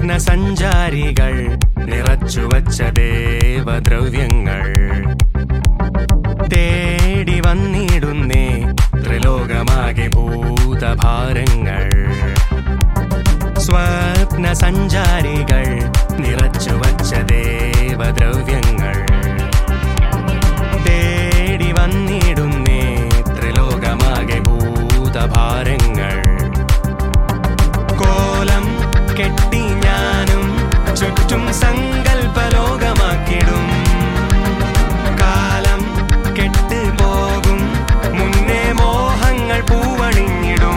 സ്വപ്ന സഞ്ചാരികൾ നിറച്ചുവച്ച ദേവദ്രവ്യങ്ങൾ തേടി വന്നിടുന്നേ ത്രിലോകമാകെ ഭൂതഭാരങ്ങൾ സ്വപ്ന സഞ്ചാരികൾ നിറച്ചുവച്ച ദേവദ്രവ്യങ്ങൾ തേടി വന്നിടുന്നേ ത്രിലോകമാകെ ഭൂതഭാരങ്ങൾ കോലം കെട്ടി ഞാനും ചുറ്റും സങ്കൽപ്പലോകമാക്കിടും കാലം കെട്ട് പോകും മുന്നേ മോഹങ്ങൾ പൂവണിഞ്ഞിടും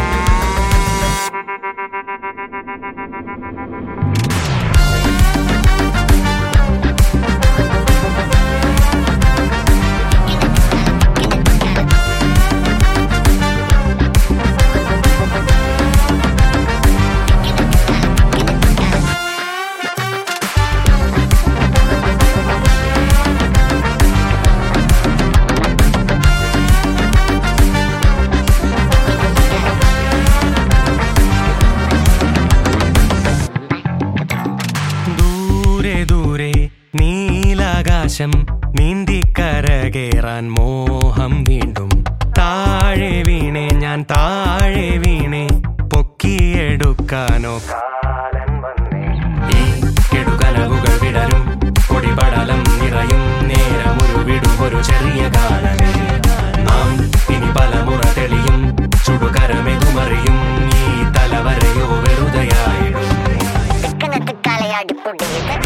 ദൂരെ ദൂരെ നീലാകാശം നീന്തിക്കരകേറാൻ മോഹം വീണ്ടും താഴെ വീണേ ഞാൻ താഴെ വീണേ പൊക്കിയെടുക്കാനോ കാലൻ വന്നേ ഈ കെടുകനവുകൾ വിടരും പൊടിപടലം നിറയും നേരമൊരു വിടും ഒരു ചെറിയ കാലമേ നാം ഇനി പലമുറ തെളിയും ചുടുകരമെതുമറിയും ഈ തലവരയോ വെറുതെയായിടും തിക്കന തിക്കാലയാടി പൊടിയത്